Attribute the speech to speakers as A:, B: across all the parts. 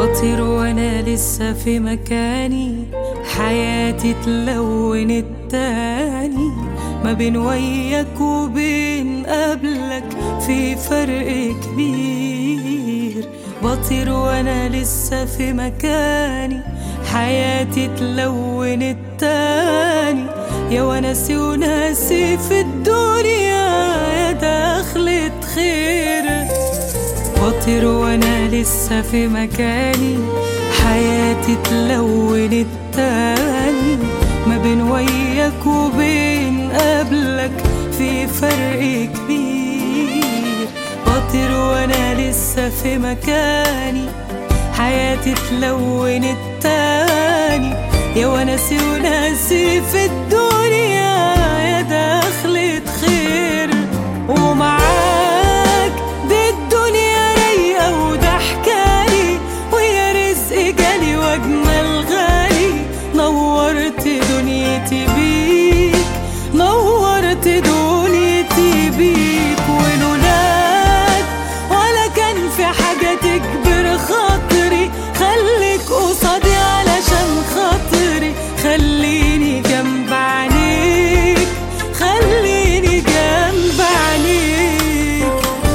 A: بطير وانا لسه في مكاني حياتي تلونت تاني ما بين وياك وبين قبلك في فرق كبير بطير وانا لسه في مكاني حياتي تلونت تاني يا وناسي وناسي في الدنيا يا دخلة خير بطير وانا لسه في مكاني حياتي تلونت تاني ما بين وياك وبين قبلك في فرق كبير بطير وانا لسه في مكاني حياتي تلونت تاني يا وناسي وناسي في الدنيا يا دخلة خير ومعاك دي الدنيا رايقة وده حكالي ويا رزق جالي واجمل غالي نورت دنيتي بيك نورت دنيتي بيك ولولاك ولا كان في حاجة تكبر خاطري خليك قصادي علشان خاطري خليني جنب عينيك خليني جنب عينيك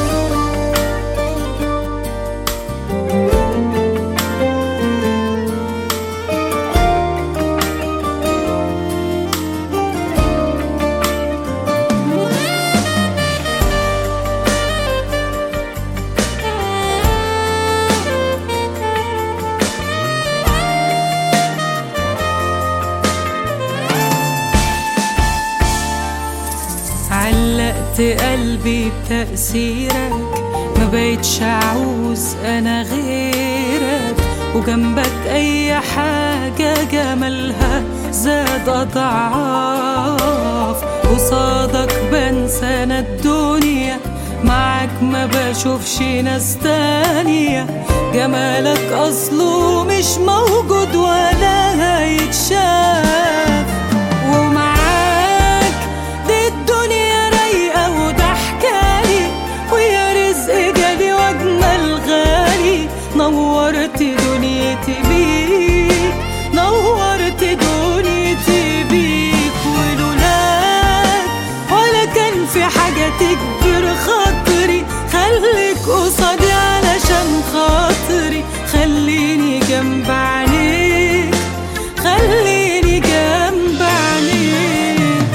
A: علقت قلبي بتأثيرك ما بقتش أعوز أنا غيرك وجنبك أي حاجة جمالها زاد أضعاف قصادك بنسى أنا الدنيا معاك ما بشوفش ناس تانية جمالك أصله مش موجود ولا هيتشاف ومعاك دي الدنيا رايقة وده حكالي ويا رزق جالي واجمل غالي نورت دنيتي بيك نورت دنيتي بيك ولولاك ولا كان في حاجة تكبر خاطري خليك قصادي علشان خاطري خليني جنب عينيك خليني جنب عينيك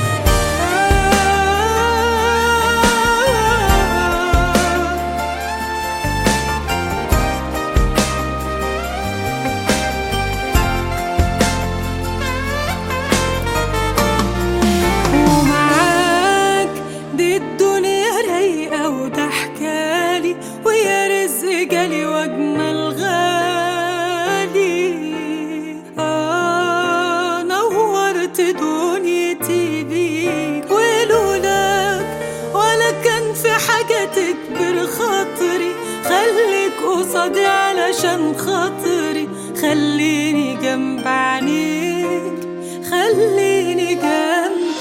A: ومعاك دي الدنيا رايقة وده حكالي ويا رزق جالي واجمل غالي آه نورت دنيتي بيك ولولاك ولا كان في حاجة تكبر خاطري خليك قصادي علشان خاطري خليني جنب عينيك خليني جنب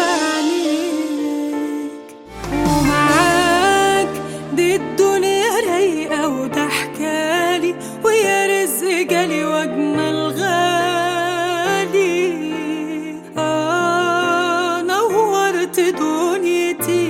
A: عينيك ومعاك دي الدنيا رايقة وده حكالي ويا رزق جالي واجمل غالي آه نورت دنيتي